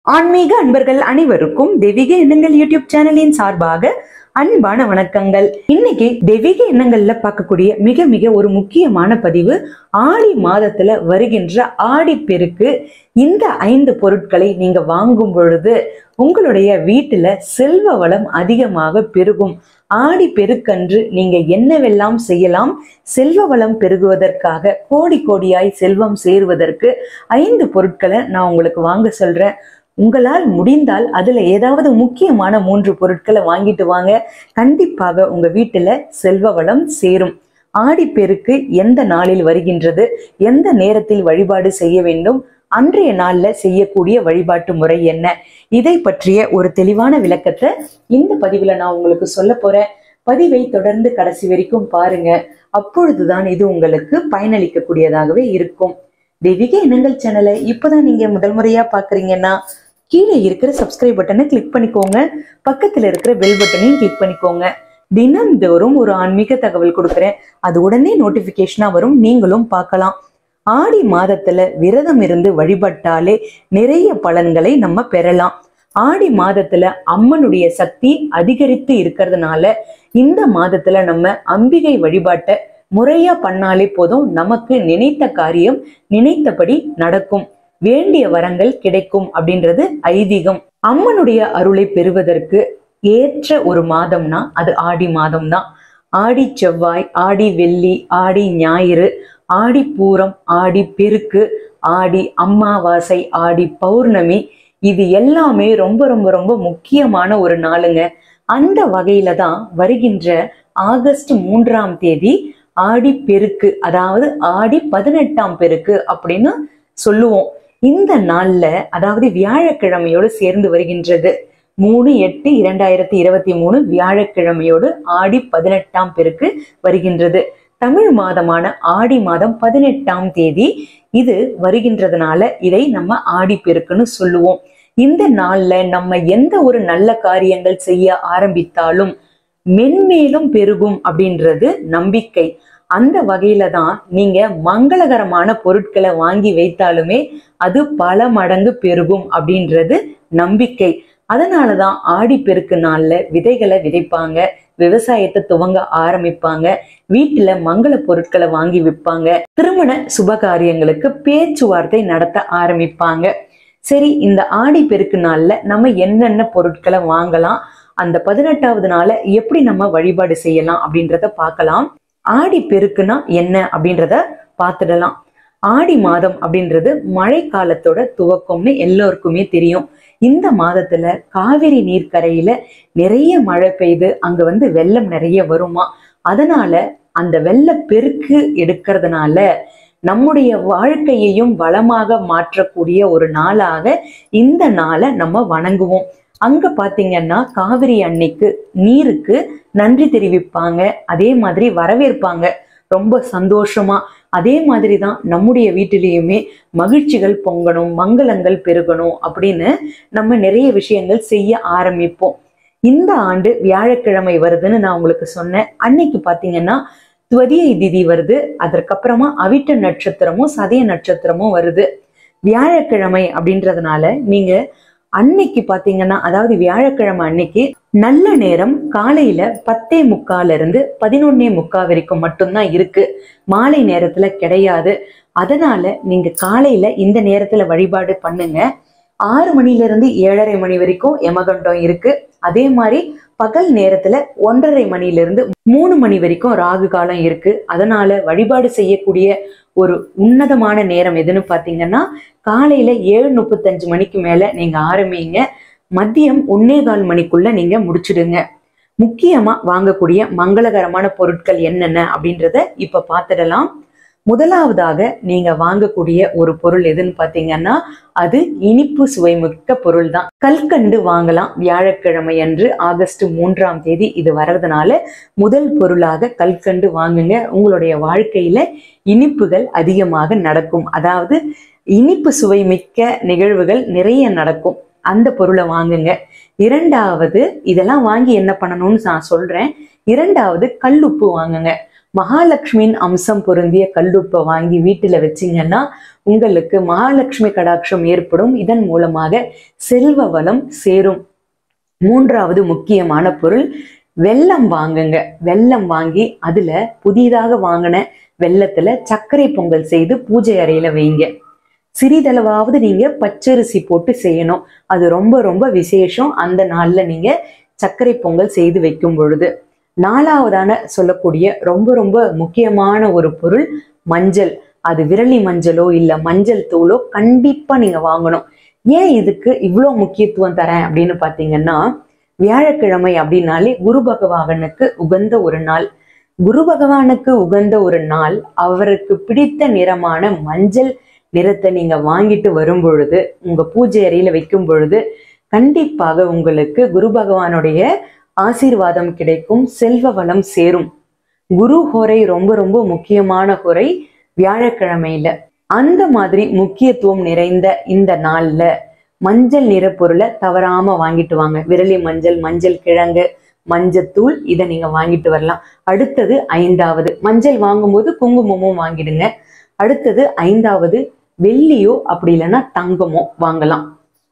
ஆன்மீக அன்பர்கள் அனைவருக்கும் தெய்வீக எண்ணங்கள் யூடியூப் சேனலின் சார்பாக அன்பான வணக்கங்கள் இன்னைக்கு தெய்வீக எண்ணங்கள்ல பார்க்கக்கூடிய மிக மிக ஒரு முக்கியமான பதிவு ஆடி மாதத்துல வருகின்ற ஆடி பெருக்கு இந்த ஐந்து பொருட்களை நீங்க வாங்கும் பொழுது உங்களுடைய வீட்டுல செல்வ வளம் அதிகமாக பெருகும் ஆடி பெருக்கன்று நீங்க என்னவெல்லாம் செய்யலாம் செல்வ வளம் பெருகுவதற்காக கோடி கோடியாய் செல்வம் சேருவதற்கு ஐந்து பொருட்களை நான் உங்களுக்கு வாங்க சொல்றேன் உங்களால் முடிந்தால் அதுல ஏதாவது முக்கியமான மூன்று பொருட்களை வாங்கிட்டு வாங்க கண்டிப்பாக உங்க வீட்டுல செல்வ வளம் சேரும் ஆடிப்பெருக்கு எந்த நாளில் வருகின்றது எந்த நேரத்தில் வழிபாடு செய்ய வேண்டும் அன்றைய நாள்ல செய்யக்கூடிய வழிபாட்டு முறை என்ன இதை பற்றிய ஒரு தெளிவான விளக்கத்தை இந்த பதிவுல நான் உங்களுக்கு சொல்ல போறேன் பதிவை தொடர்ந்து கடைசி வரைக்கும் பாருங்க அப்பொழுதுதான் இது உங்களுக்கு பயனளிக்கக்கூடியதாகவே இருக்கும் தெய்வீக எண்ணங்கள் சேனலை இப்போதான் நீங்க முதல் முறையா பாக்குறீங்கன்னா கீழே இருக்கிற சப்ஸ்கிரைப் பட்டனை கிளிக் பண்ணிக்கோங்க பக்கத்துல இருக்கிற பெல் பட்டனையும் கிளிக் பண்ணிக்கோங்க தினம்தோறும் ஒரு ஆன்மீக தகவல் கொடுக்குறேன் அது உடனே நோட்டிபிகேஷனா வரும் நீங்களும் பார்க்கலாம் ஆடி மாதத்துல விரதம் இருந்து வழிபட்டாலே நிறைய பலன்களை நம்ம பெறலாம் ஆடி மாதத்துல அம்மனுடைய சக்தி அதிகரித்து இருக்கிறதுனால இந்த மாதத்துல நம்ம அம்பிகை வழிபாட்டை முறையா பண்ணாலே போதும் நமக்கு நினைத்த காரியம் நினைத்தபடி நடக்கும் வேண்டிய வரங்கள் கிடைக்கும் அப்படின்றது ஐதீகம் அம்மனுடைய அருளை பெறுவதற்கு ஏற்ற ஒரு மாதம்னா அது ஆடி மாதம் தான் ஆடி செவ்வாய் ஆடி வெள்ளி ஆடி ஞாயிறு ஆடி பூரம் ஆடி பெருக்கு ஆடி அம்மாவாசை ஆடி பௌர்ணமி இது எல்லாமே ரொம்ப ரொம்ப ரொம்ப முக்கியமான ஒரு நாளுங்க அந்த வகையில தான் வருகின்ற ஆகஸ்ட் மூன்றாம் தேதி ஆடி பெருக்கு அதாவது ஆடி பதினெட்டாம் பெருக்கு அப்படின்னு சொல்லுவோம் இந்த நாள்ல அதாவது வியாழக்கிழமையோடு சேர்ந்து வருகின்றது மூணு எட்டு இரண்டாயிரத்தி இருபத்தி மூணு வியாழக்கிழமையோடு ஆடி பதினெட்டாம் பெருக்கு வருகின்றது தமிழ் மாதமான ஆடி மாதம் பதினெட்டாம் தேதி இது வருகின்றதுனால இதை நம்ம ஆடி பெருக்குன்னு சொல்லுவோம் இந்த நாள்ல நம்ம எந்த ஒரு நல்ல காரியங்கள் செய்ய ஆரம்பித்தாலும் மென்மேலும் பெருகும் அப்படின்றது நம்பிக்கை அந்த வகையில தான் நீங்க மங்களகரமான பொருட்களை வாங்கி வைத்தாலுமே அது பல மடங்கு பெருகும் அப்படின்றது நம்பிக்கை அதனாலதான் ஆடி பெருக்கு நாள்ல விதைகளை விதைப்பாங்க விவசாயத்தை துவங்க ஆரம்பிப்பாங்க வீட்டுல மங்கள பொருட்களை வாங்கி விற்பாங்க திருமண சுபகாரியங்களுக்கு பேச்சுவார்த்தை நடத்த ஆரம்பிப்பாங்க சரி இந்த ஆடி பெருக்கு நாள்ல நம்ம என்னென்ன பொருட்களை வாங்கலாம் அந்த பதினெட்டாவது நாள எப்படி நம்ம வழிபாடு செய்யலாம் அப்படின்றத பார்க்கலாம் ஆடி பெருக்குனா என்ன அப்படின்றத பார்த்துடலாம் ஆடி மாதம் அப்படின்றது மழை காலத்தோட துவக்கம்னு எல்லோருக்குமே தெரியும் இந்த மாதத்துல காவிரி நீர்க்கரையில நிறைய மழை பெய்து அங்க வந்து வெள்ளம் நிறைய வருமா அதனால அந்த வெள்ள பெருக்கு எடுக்கிறதுனால நம்முடைய வாழ்க்கையையும் வளமாக மாற்றக்கூடிய ஒரு நாளாக இந்த நாளை நம்ம வணங்குவோம் அங்க பாத்தீங்கன்னா காவிரி அன்னைக்கு நீருக்கு நன்றி தெரிவிப்பாங்க அதே மாதிரி வரவேற்பாங்க ரொம்ப சந்தோஷமா அதே மாதிரி தான் நம்முடைய வீட்டிலேயுமே மகிழ்ச்சிகள் பொங்கணும் மங்களங்கள் பெருகணும் அப்படின்னு நம்ம நிறைய விஷயங்கள் செய்ய ஆரம்பிப்போம் இந்த ஆண்டு வியாழக்கிழமை வருதுன்னு நான் உங்களுக்கு சொன்னேன் அன்னைக்கு பாத்தீங்கன்னா துவதியை திதி வருது அதற்கப்புறமா அவிட்ட நட்சத்திரமும் சதய நட்சத்திரமும் வருது வியாழக்கிழமை அப்படின்றதுனால நீங்க அன்னைக்கு பாத்தீங்கன்னா அதாவது வியாழக்கிழமை அன்னைக்கு நல்ல நேரம் காலையில பத்தே முக்கால இருந்து பதினொன்னே முக்கா வரைக்கும் மட்டும்தான் இருக்கு மாலை நேரத்துல கிடையாது அதனால நீங்க காலையில இந்த நேரத்துல வழிபாடு பண்ணுங்க ஆறு மணில இருந்து ஏழரை மணி வரைக்கும் யமகண்டம் இருக்கு அதே மாதிரி பகல் நேரத்துல ஒன்றரை மணில இருந்து மூணு மணி வரைக்கும் ராகு காலம் இருக்கு அதனால வழிபாடு செய்யக்கூடிய ஒரு உன்னதமான நேரம் எதுன்னு பாத்தீங்கன்னா காலையில ஏழு முப்பத்தஞ்சு மணிக்கு மேல நீங்க ஆரம்பிங்க மதியம் ஒன்னே கால் மணிக்குள்ள நீங்க முடிச்சிடுங்க முக்கியமா வாங்கக்கூடிய மங்களகரமான பொருட்கள் என்னென்ன அப்படின்றத இப்ப பார்த்துடலாம் முதலாவதாக நீங்க வாங்கக்கூடிய ஒரு பொருள் எதுன்னு பாத்தீங்கன்னா அது இனிப்பு சுவைமிக்க பொருள் தான் கல்கண்டு வாங்கலாம் வியாழக்கிழமை அன்று ஆகஸ்ட் மூன்றாம் தேதி இது வர்றதுனால முதல் பொருளாக கல்கண்டு வாங்குங்க உங்களுடைய வாழ்க்கையில இனிப்புகள் அதிகமாக நடக்கும் அதாவது இனிப்பு சுவைமிக்க நிகழ்வுகள் நிறைய நடக்கும் அந்த பொருளை வாங்குங்க இரண்டாவது இதெல்லாம் வாங்கி என்ன பண்ணணும்னு நான் சொல்றேன் இரண்டாவது கல்லுப்பு வாங்குங்க மகாலட்சுமியின் அம்சம் பொருந்திய கல்லுப்பை வாங்கி வீட்டுல வச்சீங்கன்னா உங்களுக்கு மகாலட்சுமி கடாட்சம் ஏற்படும் இதன் மூலமாக செல்வ வளம் சேரும் மூன்றாவது முக்கியமான பொருள் வெல்லம் வாங்குங்க வெல்லம் வாங்கி அதுல புதிதாக வாங்கின வெல்லத்துல சர்க்கரை பொங்கல் செய்து பூஜை அறையில வைங்க சிறிதளவாவது நீங்க பச்சரிசி போட்டு செய்யணும் அது ரொம்ப ரொம்ப விசேஷம் அந்த நாள்ல நீங்க சர்க்கரை பொங்கல் செய்து வைக்கும் பொழுது நாலாவதான சொல்லக்கூடிய ரொம்ப ரொம்ப முக்கியமான ஒரு பொருள் மஞ்சள் அது விரலி மஞ்சளோ இல்ல மஞ்சள் தூளோ கண்டிப்பா நீங்க வாங்கணும் ஏன் இதுக்கு இவ்வளோ முக்கியத்துவம் தரேன் அப்படின்னு பாத்தீங்கன்னா வியாழக்கிழமை அப்படின்னாலே குரு பகவானுக்கு உகந்த ஒரு நாள் குரு பகவானுக்கு உகந்த ஒரு நாள் அவருக்கு பிடித்த நிறமான மஞ்சள் நிறத்தை நீங்க வாங்கிட்டு வரும் பொழுது உங்க பூஜை அறையில வைக்கும் பொழுது கண்டிப்பாக உங்களுக்கு குரு பகவானுடைய ஆசீர்வாதம் கிடைக்கும் செல்வ வளம் சேரும் குரு ஹோரை ரொம்ப ரொம்ப முக்கியமான ஹோரை வியாழக்கிழமையில அந்த மாதிரி முக்கியத்துவம் நிறைந்த இந்த நாள்ல மஞ்சள் நிற பொருளை தவறாம வாங்கிட்டு வாங்க விரலி மஞ்சள் மஞ்சள் கிழங்கு மஞ்சத்தூள் இதை நீங்க வாங்கிட்டு வரலாம் அடுத்தது ஐந்தாவது மஞ்சள் வாங்கும்போது குங்குமமும் வாங்கிடுங்க அடுத்தது ஐந்தாவது வெள்ளியோ அப்படி இல்லைன்னா தங்கமோ வாங்கலாம்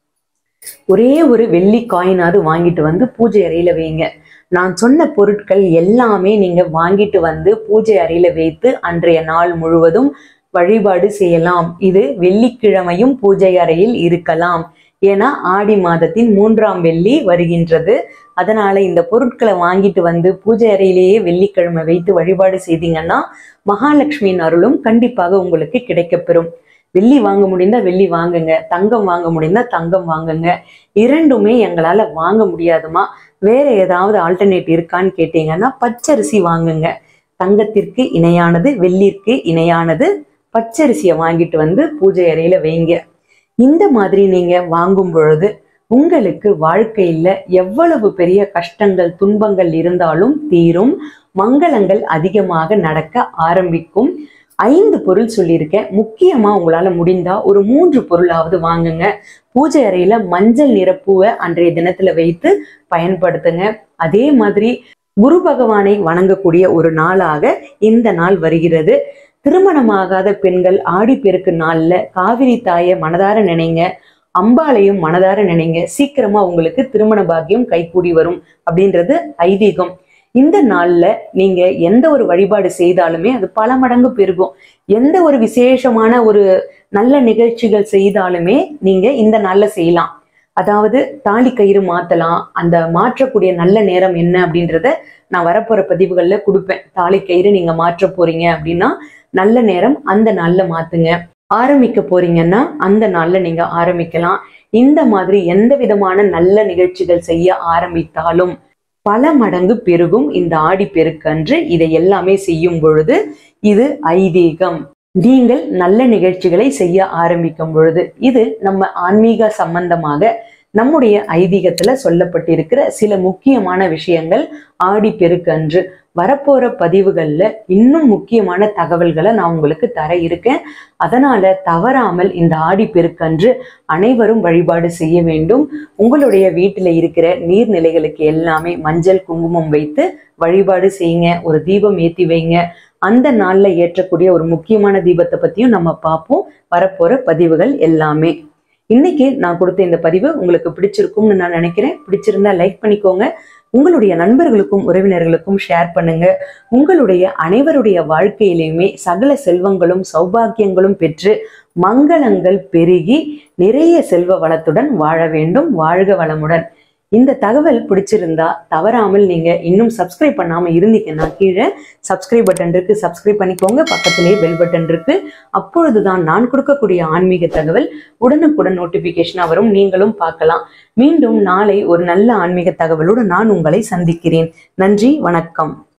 ஒரே ஒரு வெள்ளி காயினாவது வாங்கிட்டு வந்து பூஜை அறையில வைங்க நான் சொன்ன பொருட்கள் எல்லாமே நீங்க வாங்கிட்டு வந்து பூஜை அறையில வைத்து அன்றைய நாள் முழுவதும் வழிபாடு செய்யலாம் இது வெள்ளிக்கிழமையும் பூஜை அறையில் இருக்கலாம் ஏன்னா ஆடி மாதத்தின் மூன்றாம் வெள்ளி வருகின்றது அதனால இந்த பொருட்களை வாங்கிட்டு வந்து பூஜை அறையிலேயே வெள்ளிக்கிழமை வைத்து வழிபாடு செய்தீங்கன்னா மகாலட்சுமியின் அருளும் கண்டிப்பாக உங்களுக்கு கிடைக்கப்பெறும் வெள்ளி வாங்க முடிந்தா வெள்ளி வாங்குங்க தங்கம் வாங்க முடிந்தா தங்கம் வாங்குங்க இரண்டுமே எங்களால வாங்க முடியாதுமா வேற ஏதாவது ஆல்டர்னேட் இருக்கான்னு கேட்டீங்கன்னா பச்சரிசி வாங்குங்க தங்கத்திற்கு இணையானது வெள்ளிற்கு இணையானது பச்சரிசியை வாங்கிட்டு வந்து பூஜை அறையில வைங்க இந்த மாதிரி நீங்க வாங்கும் பொழுது உங்களுக்கு வாழ்க்கையில எவ்வளவு பெரிய கஷ்டங்கள் துன்பங்கள் இருந்தாலும் தீரும் மங்களங்கள் அதிகமாக நடக்க ஆரம்பிக்கும் ஐந்து பொருள் சொல்லியிருக்கேன் முக்கியமா உங்களால முடிந்தா ஒரு மூன்று பொருளாவது வாங்குங்க பூஜை அறையில மஞ்சள் நிறப்பூவை அன்றைய தினத்துல வைத்து பயன்படுத்துங்க அதே மாதிரி குரு பகவானை வணங்கக்கூடிய ஒரு நாளாக இந்த நாள் வருகிறது திருமணமாகாத பெண்கள் ஆடிப்பெருக்கு நாள்ல காவிரி தாயை மனதார நினைங்க அம்பாளையும் மனதார நினைங்க சீக்கிரமா உங்களுக்கு திருமண பாக்கியம் கைகூடி வரும் அப்படின்றது ஐதீகம் இந்த நாள்ல நீங்க எந்த ஒரு வழிபாடு செய்தாலுமே அது பல மடங்கு பெருகும் எந்த ஒரு விசேஷமான ஒரு நல்ல நிகழ்ச்சிகள் செய்தாலுமே நீங்க இந்த நாள்ல செய்யலாம் அதாவது தாலி கயிறு மாத்தலாம் அந்த மாற்றக்கூடிய நல்ல நேரம் என்ன அப்படின்றத நான் வரப்போற பதிவுகள்ல கொடுப்பேன் தாலி கயிறு நீங்க மாற்ற போறீங்க அப்படின்னா நல்ல நேரம் அந்த நாள்ல மாத்துங்க ஆரம்பிக்க போறீங்கன்னா அந்த நாள்ல நீங்க ஆரம்பிக்கலாம் இந்த மாதிரி எந்த விதமான நல்ல நிகழ்ச்சிகள் செய்ய ஆரம்பித்தாலும் பல மடங்கு பெருகும் இந்த ஆடி பெருக்கன்று இதை எல்லாமே செய்யும் பொழுது இது ஐதீகம் நீங்கள் நல்ல நிகழ்ச்சிகளை செய்ய ஆரம்பிக்கும் பொழுது இது நம்ம ஆன்மீக சம்பந்தமாக நம்முடைய ஐதீகத்துல சொல்லப்பட்டிருக்கிற சில முக்கியமான விஷயங்கள் ஆடி பெருக்கன்று வரப்போற பதிவுகள்ல இன்னும் முக்கியமான தகவல்களை நான் உங்களுக்கு தர இருக்கேன் அதனால தவறாமல் இந்த ஆடி பெருக்கன்று அனைவரும் வழிபாடு செய்ய வேண்டும் உங்களுடைய வீட்டில் இருக்கிற நீர்நிலைகளுக்கு எல்லாமே மஞ்சள் குங்குமம் வைத்து வழிபாடு செய்யுங்க ஒரு தீபம் ஏத்தி வைங்க அந்த நாள்ல ஏற்றக்கூடிய ஒரு முக்கியமான தீபத்தை பத்தியும் நம்ம பார்ப்போம் வரப்போற பதிவுகள் எல்லாமே இன்னைக்கு நான் கொடுத்த இந்த பதிவு உங்களுக்கு பிடிச்சிருக்கும்னு நான் நினைக்கிறேன் பிடிச்சிருந்தா லைக் பண்ணிக்கோங்க உங்களுடைய நண்பர்களுக்கும் உறவினர்களுக்கும் ஷேர் பண்ணுங்க உங்களுடைய அனைவருடைய வாழ்க்கையிலையுமே சகல செல்வங்களும் சௌபாக்கியங்களும் பெற்று மங்களங்கள் பெருகி நிறைய செல்வ வளத்துடன் வாழ வேண்டும் வாழ்க வளமுடன் இந்த தகவல் பிடிச்சிருந்தா தவறாமல் நீங்க இன்னும் சப்ஸ்கிரைப் பண்ணாம இருந்தீங்கன்னா கீழே சப்ஸ்கிரைப் பட்டன் இருக்கு சப்ஸ்கிரைப் பண்ணிக்கோங்க பக்கத்திலேயே பெல் பட்டன் இருக்கு அப்பொழுதுதான் நான் கொடுக்கக்கூடிய ஆன்மீக தகவல் உடனுக்குடன் நோட்டிபிகேஷனா வரும் நீங்களும் பார்க்கலாம் மீண்டும் நாளை ஒரு நல்ல ஆன்மீக தகவலோடு நான் உங்களை சந்திக்கிறேன் நன்றி வணக்கம்